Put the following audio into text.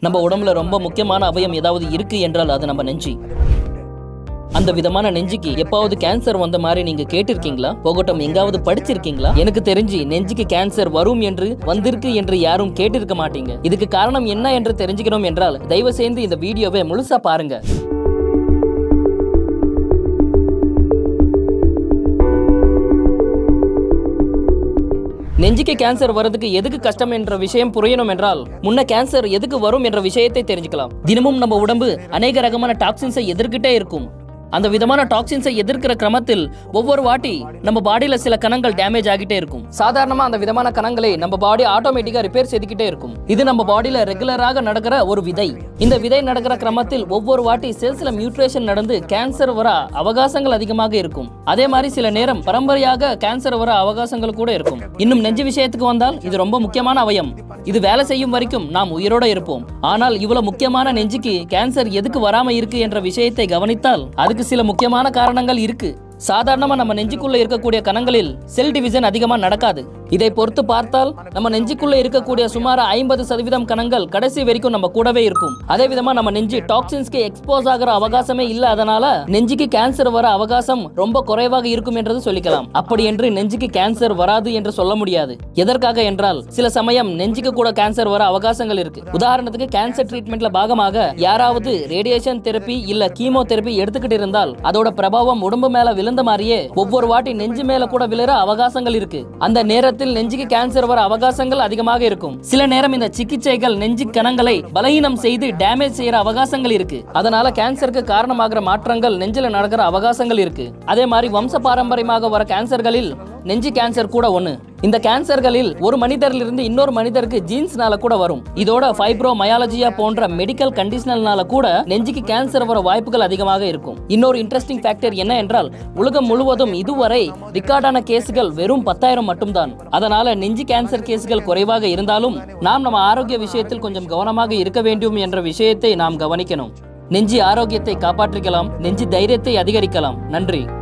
நம்ம உடம்புல ரொம்ப முக்கியமான அவயம் ஏதாவது இருக்கு என்றால் அது நம்ம நெஞ்சு அந்த விதமான நெஞ்சுக்கு எப்பாவது கேன்சர் வந்த மாதிரி நீங்க கேட்டிருக்கீங்களா போகட்டும் எங்காவது படிச்சிருக்கீங்களா எனக்கு தெரிஞ்சு நெஞ்சுக்கு கேன்சர் வரும் என்று வந்திருக்கு என்று யாரும் கேட்டிருக்க மாட்டீங்க இதுக்கு காரணம் என்ன என்று தெரிஞ்சுக்கணும் என்றால் தயவு செய்து இந்த வீடியோவை முழுசா பாருங்க நெஞ்சுக்கு கேன்சர் வரதுக்கு எதுக்கு கஷ்டம் என்ற விஷயம் புரியணும் என்றால் முன்ன கேன்சர் எதுக்கு வரும் என்ற விஷயத்தை தெரிஞ்சுக்கலாம் தினமும் நம்ம உடம்பு அநேக ரகமான டாக்ஸின்ஸை எதிர்க்கிட்டே இருக்கும் அந்த விதமான டாக்ஸின்ஸை எதிர்க்கிற கிரமத்தில் ஒவ்வொரு வாட்டி நம்ம பாடியில சில கணங்கள் டேமேஜ் ஆகிட்டே இருக்கும் சாதாரணமா அந்த விதமான கணங்களை நம்ம பாடி ஆட்டோமேட்டிக்கா ரிப்பேர் செய்துக்கிட்டே இருக்கும் இது நம்ம பாடியில ரெகுலராக நடக்கிற ஒரு விதை இந்த விதை நடக்கிற கிரமத்தில் ஒவ்வொரு வாட்டி செல்ஸ்ல மியூட்ரேஷன் நடந்து கேன்சர் வர அவகாசங்கள் அதிகமாக இருக்கும் அதே மாதிரி சில நேரம் பரம்பரையாக கேன்சர் வர அவகாசங்கள் கூட இருக்கும் இன்னும் நெஞ்சு விஷயத்துக்கு வந்தால் இது ரொம்ப முக்கியமான அவயம் இது வேலை செய்யும் வரைக்கும் நாம் உயிரோட இருப்போம் ஆனால் இவ்வளவு முக்கியமான நெஞ்சுக்கு கேன்சர் எதுக்கு வராம இருக்கு என்ற விஷயத்தை கவனித்தால் அதுக்கு சில முக்கியமான காரணங்கள் இருக்கு சாதாரணமா நம்ம நெஞ்சுக்குள்ள இருக்கக்கூடிய கணங்களில் செல் டிவிஷன் அதிகமா நடக்காது இதை பொறுத்து பார்த்தால் நம்ம நெஞ்சுக்குள்ள இருக்கக்கூடிய சுமார் ஐம்பது சதவீதம் கணங்கள் கடைசி வரைக்கும் நம்ம கூடவே இருக்கும் அதே விதமா நம்ம நெஞ்சு டாக்ஸின்ஸ்க்கு எக்ஸ்போஸ் ஆகிற அவகாசமே இல்ல அதனால நெஞ்சுக்கு கேன்சர் வர அவகாசம் ரொம்ப குறைவாக இருக்கும் என்றது சொல்லிக்கலாம் அப்படி என்று நெஞ்சுக்கு கேன்சர் வராது என்று சொல்ல முடியாது எதற்காக என்றால் சில சமயம் நெஞ்சுக்கு கூட கேன்சர் வர அவகாசங்கள் இருக்கு உதாரணத்துக்கு கேன்சர் ட்ரீட்மெண்ட்ல பாகமாக யாராவது ரேடியேஷன் தெரப்பி இல்ல கீமோ தெரப்பி எடுத்துக்கிட்டு இருந்தால் அதோட பிரபாவம் உடம்பு மேல விழுந்த மாதிரியே ஒவ்வொரு வாட்டி நெஞ்சு மேல கூட விழுற அவகாசங்கள் இருக்கு அந்த நேரத்தில் நெஞ்சுக்கு கேன்சர் வர அவகாசங்கள் அதிகமாக இருக்கும் சில நேரம் இந்த சிகிச்சைகள் நெஞ்சு கணங்களை பலகீனம் செய்து டேமேஜ் செய்யற அவகாசங்கள் இருக்கு அதனால கேன்சருக்கு காரணமாகிற மாற்றங்கள் நெஞ்சில நடக்கிற அவகாசங்கள் இருக்கு அதே மாதிரி வம்ச பாரம்பரியமாக வர கேன்சர்களில் நெஞ்சு கேன்சர் கூட ஒண்ணு இந்த கேன்சர்களில் ஒரு மனிதரிலிருந்து இன்னொரு மனிதருக்கு ஜீன்ஸ்னால கூட வரும் இதோட ஃபைப்ரோ மயாலஜியா போன்ற மெடிக்கல் கண்டிஷனல்னால கூட நெஞ்சுக்கு கேன்சர் வர வாய்ப்புகள் அதிகமாக இருக்கும் இன்னொரு இன்ட்ரெஸ்டிங் ஃபேக்டர் என்ன என்றால் உலகம் முழுவதும் இதுவரை ரிக்கார்டான கேசுகள் வெறும் பத்தாயிரம் மட்டும்தான் அதனால நெஞ்சு கேன்சர் கேசுகள் குறைவாக இருந்தாலும் நாம் நம்ம ஆரோக்கிய விஷயத்தில் கொஞ்சம் கவனமாக இருக்க வேண்டும் என்ற விஷயத்தை நாம் கவனிக்கணும் நெஞ்சு ஆரோக்கியத்தை காப்பாற்றிக்கலாம் நெஞ்சு தைரியத்தை அதிகரிக்கலாம் நன்றி